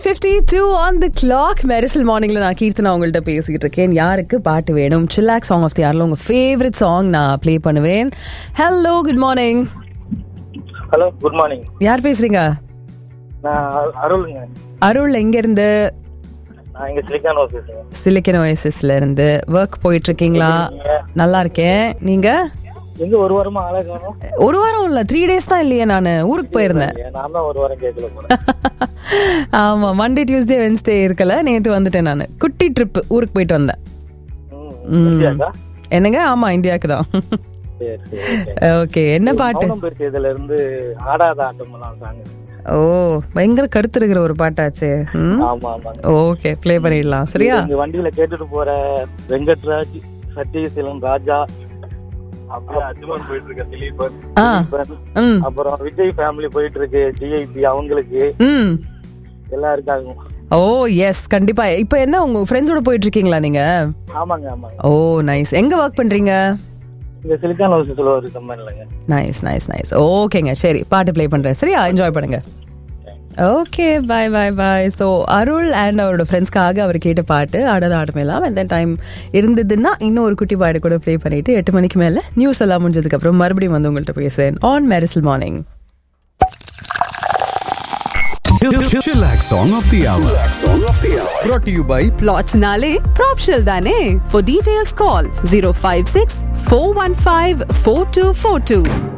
Fifty two on the clock மெரிசல் மார்னிங்ல நான் கீர்த்தனா உங்கள்கிட்ட பேசிட்டு இருக்கேன் யாருக்கு பாட்டு வேணும் சில்லாக் சாங் ஆஃப் தி யாரில் உங்க ஃபேவரட் சாங் நான் ப்ளே பண்ணுவேன் hello good morning hello good morning யார் பேசுறீங்க நான் அரு- அருளுங்க அருள் எங்க இருந்து நான் இங்க சிலிக்கான் ஆஃபீஸுங்க சிலிக்கன் ஓஎஸ்எஸ்ல இருந்து ஒர்க் போயிட்டு இருக்கீங்களா நல்லா இருக்கேன் நீங்க எங்க ஒரு வாரமா ஆளே காணும் ஒரு வாரம் இல்ல த்ரீ டேஸ் தான் இல்லையே நான் ஊருக்கு போயிருந்தேன் நான் தான் ஒரு வாரம் கேட்கல போறேன் ஆமா மண்டே டியூஸ்டே வென்ஸ்டே இருக்கல நேத்து வந்துட்டேன் நான் குட்டி ட்ரிப் ஊருக்கு போயிட்டு வந்தேன் ம், இந்தியாக்கா? என்னங்க ஆமா இந்தியாவுக்கு தான் சரி சரி okay. ஓகே என்ன பாட்டு மௌனம் பேசியதுல இருந்து ஆடாத ஆட்டமெல்லாம் சாங் ஓ பயங்கர கருத்து இருக்கிற ஒரு பாட்டாச்சு ஆமா ஆமாங்க ஓகே ப்ளே பண்ணிடலாம் சரியா இங்க வண்டியில கேட்டுட்டு போற வெங்கட்ராஜ் சத்யசீலன் ராஜா அப்புறம் அஜுமன் போயிட்டு இருக்க திலீபன் ஆ திலீபன், ம் அப்புறம் விஜய் ஃபேமிலி போயிட்டு இருக்கு டிஐபி அவங்களுக்கு ம் எல்லாம் இருக்காங்க ஓ எஸ் கண்டிப்பா இப்போ என்ன உங்க ஃப்ரெண்ட்ஸோட போயிட்டு இருக்கீங்களா நீங்க ஆமாங்க ஆமாங்க ஓ நைஸ் எங்க ஒர்க் பண்றீங்க இங்க சிலிக்கான் ஹவுஸ்ல ஒரு கம்பெனிலங்க நைஸ் நைஸ் நைஸ் ஓகேங்க சரி பாட்டு ப்ளே பண்றேன் சரியா என்ஜாய் பண்ணுங்க okay bye bye bye so Arul and அவரோட ஃப்ரெண்ட்ஸ்க்காக அவர் கேட்ட பாட்டு ஆடாத ஆட்டமெல்லாம் எந்த டைம் இருந்ததுன்னா இன்னும் ஒரு குட்டி பாட்டு கூட ப்ளே பண்ணிட்டு எட்டு மணிக்கு மேலே நியூஸ் எல்லாம் முடிஞ்சதுக்கு அப்புறம் மறுபடியும் வந்து உங்கள்கிட்ட பேசுவேன் ஆன் மேரிசல் morning Chillax Song of the Hour. Song of the Hour. Brought to you by Plots Nale, Propshell Dane. For details, call 056 415 4242.